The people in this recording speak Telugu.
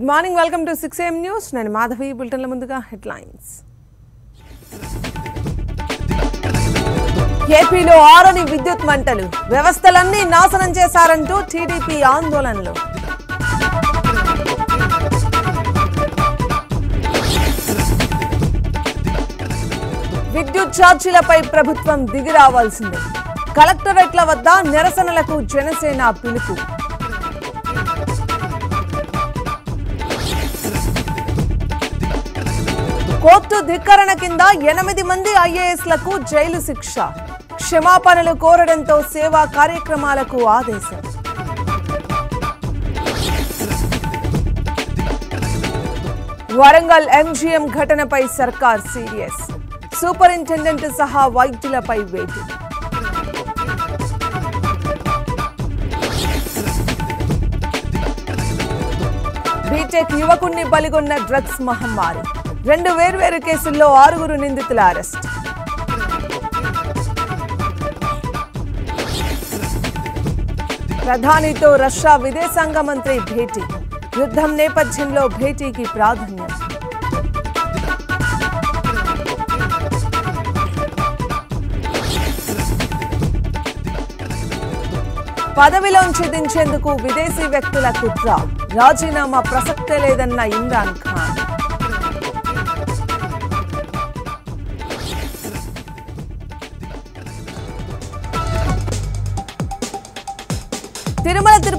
good morning welcome to six AM news నేను మాధవి బులెటిన్ల ముందుగా హెడ్లైన్స్ ఏపీలో ఆరని విద్యుత్ మంటలు వ్యవస్థలన్నీ నాశనం చేశారంటూ టీడీపీ ఆందోళనలు విద్యుత్ ఛార్జీలపై ప్రభుత్వం దిగి రావాల్సిందే కలెక్టరేట్ల వద్ద నిరసనలకు జనసేన పిలుపు కోర్టు ధిక్కరణ కింద ఎనిమిది మంది ఐఏఎస్లకు జైలు శిక్ష క్షమాపణలు కోరడంతో సేవా కార్యక్రమాలకు ఆదేశం వరంగల్ ఎంజీఎం ఘటనపై సర్కార్ సీరియస్ సూపరింటెండెంట్ సహా వైద్యులపై వేటు బీటెక్ యువకుణ్ణి బలిగొన్న డ్రగ్స్ మహమ్మారి రెండు వేర్వేరు కేసుల్లో ఆరుగురు నిందితుల అరెస్ట్ ప్రధానితో రష్యా విదేశాంగ మంత్రి భేటీ యుద్ధం నేపథ్యంలో భేటీకి ప్రాధాన్యం పదవిలోంచి దించేందుకు విదేశీ వ్యక్తుల కుట్ర రాజీనామా ప్రసక్తే లేదన్న ఇమ్రాన్ ఖాన్ తిరుమల